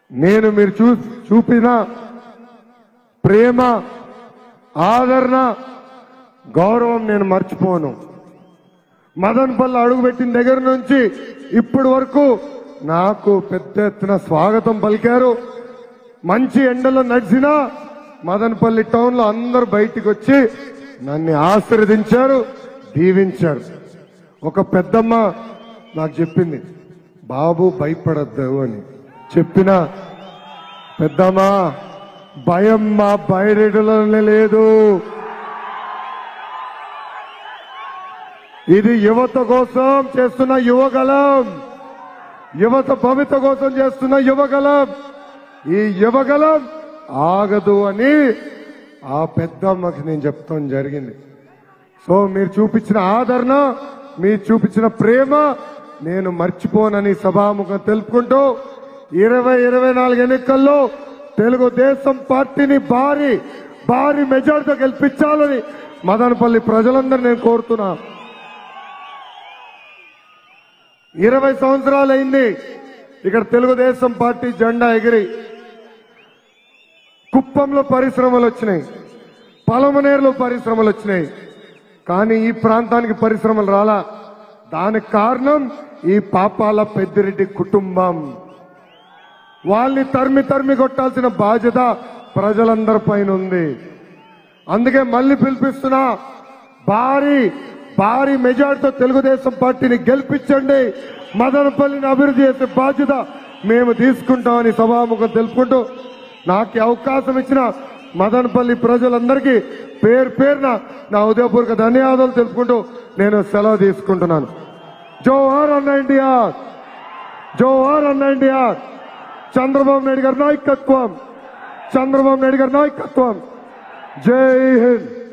నేను మీరు చూ చూపిన ప్రేమ ఆదరణ గౌరవం నేను మర్చిపోను మదన్పల్లి అడుగుపెట్టిన దగ్గర నుంచి ఇప్పటి వరకు నాకు పెద్ద ఎత్తున స్వాగతం పలికారు మంచి ఎండలో నడిచినా మదనపల్లి టౌన్ లో అందరు బయటికి వచ్చి నన్ను ఆశీర్వదించారు దీవించారు ఒక పెద్దమ్మ నాకు చెప్పింది బాబు భయపడద్దు అని చెప్పిన పెద్దమ్మ భయం మా బయటలోనే లేదు ఇది యువత కోసం చేస్తున్న యువగలం యువత భవిత కోసం చేస్తున్న యువగలం ఈ యువగలం ఆగదు అని ఆ పెద్దమ్మకి నేను చెప్తాం జరిగింది సో మీరు చూపించిన ఆదరణ మీరు చూపించిన ప్రేమ నేను మర్చిపోనని సభాముఖం తెలుపుకుంటూ ఇరవై ఇరవై నాలుగు ఎన్నికల్లో తెలుగుదేశం పార్టీని భారీ భారీ మెజార్టీతో గెలిపించాలని మదనపల్లి ప్రజలందరూ నేను కోరుతున్నా ఇరవై సంవత్సరాలు అయింది ఇక్కడ తెలుగుదేశం పార్టీ జెండా ఎగిరి కుప్పంలో పరిశ్రమలు వచ్చినాయి పలమనేరులో పరిశ్రమలు వచ్చినాయి కానీ ఈ ప్రాంతానికి పరిశ్రమలు రాలా దానికి కారణం ఈ పాపాల పెద్దిరెడ్డి కుటుంబం వాళ్ళని తరిమి తరిమి కొట్టాల్సిన బాధ్యత ప్రజలందరి పైన ఉంది అందుకే మళ్ళీ పిలిపిస్తున్నా భారీ భారీ మెజార్టీతో తెలుగుదేశం పార్టీని గెలిపించండి మదనపల్లిని అభివృద్ధి చేసే బాధ్యత మేము తీసుకుంటామని సభాముఖం తెలుపుకుంటూ నాకు ఈ అవకాశం ఇచ్చిన మదనపల్లి ప్రజలందరికీ పేరు పేరున నా ఉదయపూర్వక ధన్యవాదాలు తెలుపుకుంటూ నేను సెలవు తీసుకుంటున్నాను జోహార్ అన్న ఎన్టీఆర్ జోహార్ అన్న ఎన్టీఆర్ చంద్రబాబు నాయుడు గారి నాయకత్వం చంద్రబాబు నాయుడు గారి నాయకత్వం జై హింద్